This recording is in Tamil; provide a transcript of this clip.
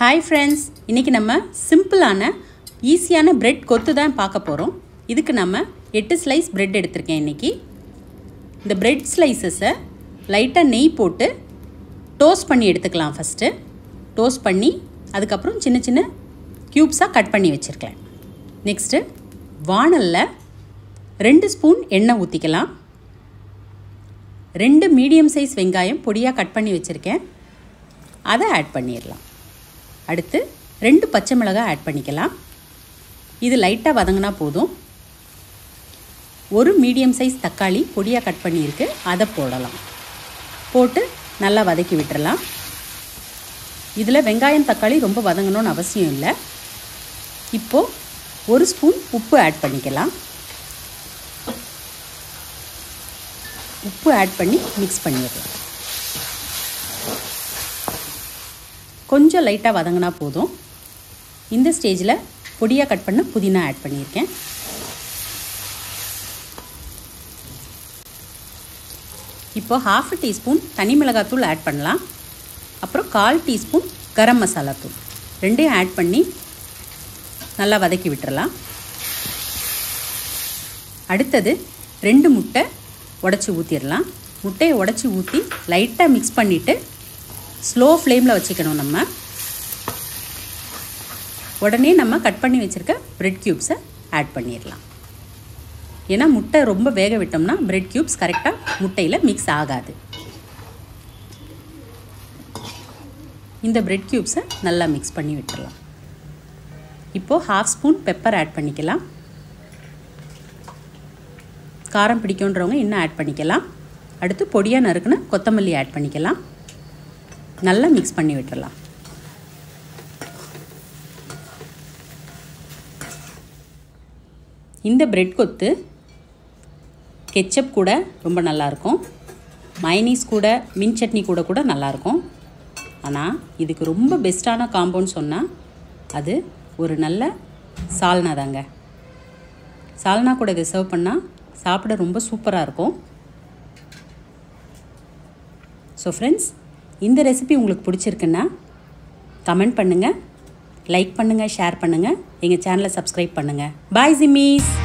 ஹாய் ஃப்ரெண்ட்ஸ் இன்றைக்கி நம்ம சிம்பிளான ஈஸியான பிரெட் கொத்து தான் பார்க்க போகிறோம் இதுக்கு நம்ம எட்டு ஸ்லைஸ் பிரெட் எடுத்திருக்கேன் இன்றைக்கி இந்த பிரெட் ஸ்லைசஸை லைட்டாக நெய் போட்டு டோஸ்ட் பண்ணி எடுத்துக்கலாம் ஃபஸ்ட்டு டோஸ்ட் பண்ணி அதுக்கப்புறம் சின்ன சின்ன க்யூப்ஸாக கட் பண்ணி வச்சுருக்கேன் நெக்ஸ்ட்டு வானலில் ரெண்டு ஸ்பூன் எண்ணெய் ஊற்றிக்கலாம் ரெண்டு மீடியம் சைஸ் வெங்காயம் பொடியாக கட் பண்ணி வச்சுருக்கேன் அதை ஆட் பண்ணிடலாம் அடுத்து ரெண்டு பச்சை மிளகாய் ஆட் பண்ணிக்கலாம் இது லைட்டாக வதங்கினா போதும் ஒரு மீடியம் சைஸ் தக்காளி பொடியாக கட் பண்ணியிருக்கு அதை போடலாம் போட்டு நல்லா வதக்கி விட்டுறலாம் இதில் வெங்காயம் தக்காளி ரொம்ப வதங்கணும்னு அவசியம் இல்லை இப்போது ஒரு ஸ்பூன் உப்பு ஆட் பண்ணிக்கலாம் உப்பு ஆட் பண்ணி மிக்ஸ் பண்ணிடலாம் கொஞ்சம் லைட்டாக வதங்கினா போதும் இந்த ஸ்டேஜில் பொடியாக கட் பண்ண புதினா ஆட் பண்ணியிருக்கேன் இப்போ ஹாஃப் டீஸ்பூன் தனி மிளகாத்தூள் ஆட் பண்ணலாம் அப்புறம் கால் டீஸ்பூன் கரம் மசாலா தூள் ரெண்டையும் ஆட் பண்ணி நல்லா வதக்கி விட்டுறலாம் அடுத்தது ரெண்டு முட்டை உடச்சி ஊற்றிடலாம் முட்டையை உடச்சி ஊற்றி லைட்டாக மிக்ஸ் பண்ணிவிட்டு ஸ்லோ ஃப்ளேமில் வச்சுக்கணும் நம்ம உடனே நம்ம கட் பண்ணி வச்சுருக்க ப்ரெட் க்யூப்ஸை ஆட் பண்ணிடலாம் ஏன்னா முட்டை ரொம்ப வேக விட்டோம்னா ப்ரெட் க்யூப்ஸ் கரெக்டாக முட்டையில் மிக்ஸ் ஆகாது இந்த ப்ரெட் க்யூப்ஸை நல்லா மிக்ஸ் பண்ணி விட்டுடலாம் இப்போது ஹாஃப் ஸ்பூன் பெப்பர் ஆட் பண்ணிக்கலாம் காரம் பிடிக்குன்றவங்க இன்னும் ஆட் பண்ணிக்கலாம் அடுத்து பொடியாக நறுக்குன்னு கொத்தமல்லி ஆட் பண்ணிக்கலாம் நல்லா மிக்ஸ் பண்ணி விட்டுறலாம் இந்த பிரெட் கொத்து கெச்சப் கூட ரொம்ப நல்லாயிருக்கும் மைனீஸ் கூட மின் சட்னி கூட கூட நல்லாயிருக்கும் ஆனால் இதுக்கு ரொம்ப பெஸ்ட்டான காம்பவுண்ட் சொன்னால் அது ஒரு நல்ல சால்னா தாங்க சால்னா கூட இதை சர்வ் பண்ணால் சாப்பிட ரொம்ப சூப்பராக இருக்கும் ஸோ ஃப்ரெண்ட்ஸ் இந்த ரெசிபி உங்களுக்கு பிடிச்சிருக்குன்னா கமெண்ட் பண்ணுங்கள் லைக் பண்ணுங்கள் ஷேர் பண்ணுங்கள் எங்கள் சேனலை சப்ஸ்கிரைப் பண்ணுங்கள் பாய் ஜிம்மீஸ்